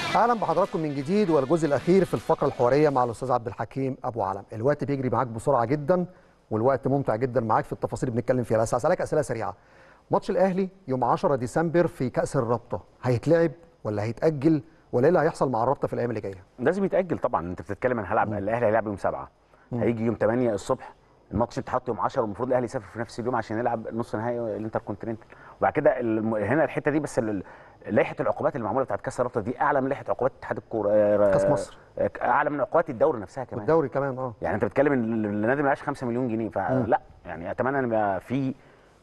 اهلا بحضراتكم من جديد والجزء الاخير في الفقره الحواريه مع الاستاذ عبد الحكيم ابو علم الوقت بيجري معاك بسرعه جدا والوقت ممتع جدا معاك في التفاصيل اللي بنتكلم فيها بس هسالك اسئله سريعه ماتش الاهلي يوم 10 ديسمبر في كاس الرابطه هيتلعب ولا هيتاجل ولا ايه اللي هيحصل مع الرابطه في الايام اللي جايه لازم يتاجل طبعا انت بتتكلم عن هلعب الاهلي هيلعب يوم 7 هيجي يوم 8 الصبح الماتش اتحط يوم 10 والمفروض الاهلي يسافر في نفس اليوم عشان يلعب نص نهائي الانتر كونتيننتال وبعد كده الم- هنا الحته دي بس ال- لائحه العقوبات اللي معموله بتاعت كاس الرابطه دي اعلى من لائحه عقوبات اتحاد الكوره آه، كأس مصر. آه، اعلى من عقوبات الدوري نفسها كمان والدوري كمان اه يعني انت بتتكلم ان النادي معاش 5 مليون جنيه فلا يعني اتمنى ان يبقى في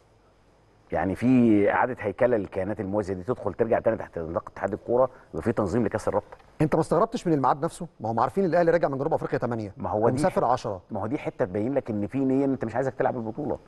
يعني في اعاده هيكله للكيانات الموازيه دي تدخل ترجع تاني تحت نطاق اتحاد الكوره يبقى في تنظيم لكاس الرابطه انت ما استغربتش من الميعاد نفسه ما هم عارفين الاهلي راجع من جنوب افريقيا 8 ما هو دي ومسافر 10 ما هو دي حته تبين لك ان في نيه ان انت مش عايزك تلعب البطوله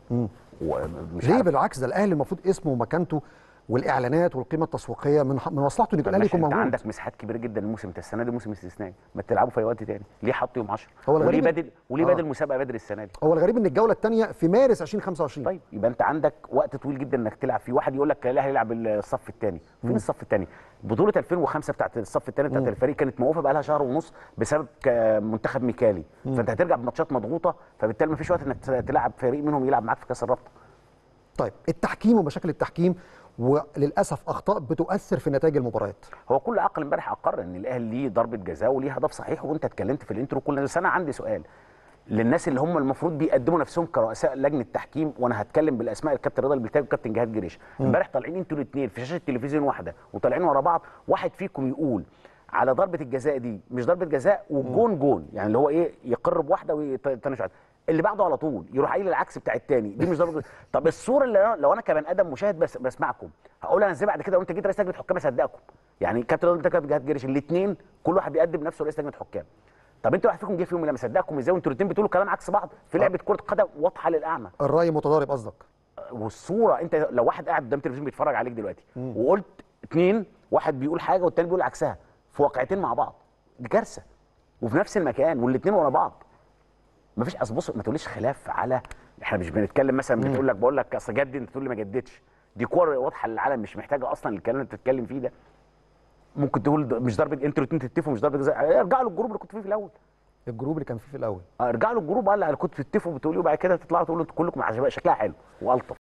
ومش ليه عارف- بالعكس ده الاهلي المفروض اسمه ومكانته والاعلانات والقيمه التسويقيه من من مصلحته ان يبقى طب الاهلي ماشي، يكون انت موجود عندك مساحات كبيره جدا الموسم انت السنه دي موسم استثنائي ما تلعبوا في اي وقت تاني ليه حط يوم 10 هو وليه الغريب- بدل وليه آه. بدل مسابقه بدري السنه دي هو الغريب ان الجوله الثانيه في مارس 2025 طيب يبقى انت عندك وقت طويل جدا انك تلعب فيه واحد يقول لك الاهلي يلعب الصف الثاني فين الصف الثاني بطوله 2005 بتاعت الصف الثاني بتاعت الفريق كانت موقوفه بقى لها شهر ونص بسبب ك- منتخب ميكالي فانت هترجع بماتشات مضغوطه فبالتالي ما فيش وقت انك تلعب فريق منهم يلعب معاك في كاس الرابطه طيب التحكيم ومشاكل التحكيم وللاسف اخطاء بتؤثر في نتائج المباريات هو كل عقل امبارح اقر ان الاهلي ليه ضربه جزاء وليه هدف صحيح وانت اتكلمت في الانترو كل بس انا عندي سؤال للناس اللي هم المفروض بيقدموا نفسهم كرؤساء لجنه تحكيم وانا هتكلم بالاسماء الكابتن رضا البلتاجي والكابتن جهاد جريش امبارح طالعين انتوا الاثنين في شاشه تلفزيون واحده وطالعين ورا بعض واحد فيكم يقول على ضربه الجزاء دي مش ضربه جزاء والجون جون يعني اللي هو ايه يقر بواحده والثاني مش عارف. اللي بعده على طول يروح قايل العكس بتاع الثاني دي مش ضربه جزاء. طب الصوره اللي أنا لو انا كبني ادم مشاهد بس بسمعكم هقول انا ازاي بعد كده وانت جيت رئيس لجنه حكام اصدقكم يعني كابتن رضا البلتاجي وكابتن جهاد جريش الاثنين كل واحد بيقدم نفسه رئيس لجنه حكام طب انتوا واحد فيكم جه فيهم لما صدقكم ازاي وانتوا الاثنين بتقولوا كلام عكس بعض في لعبه كره قدم واضحه للاعمى الراي متضارب قصدك والصوره انت لو واحد قاعد قدام تلفزيون بيتفرج عليك دلوقتي وقلت اتنين واحد بيقول حاجه والتاني بيقول عكسها في واقعتين مع بعض دي كارثه وفي نفس المكان والاثنين ورا بعض مفيش اصل بص ما تقوليش خلاف على احنا مش بنتكلم مثلا بتقول لك بقول لك اصل جد انت تقول لي ما جددش دي كور واضحه للعالم مش محتاجه اصلا الكلام اللي انت بتتكلم فيه ده ممكن تقول ده مش ضربه انتوا الاثنين تتفقوا مش ضربه جزاء ارجعوا للجروب اللي كنت فيه في الاول الجروب اللي كان فيه في الاول ارجعوا للجروب قال اللي كنتوا تتفقوا بتقولوا بعد كده تطلعوا تقولوا كلكم عجباء شكلها حلو والطف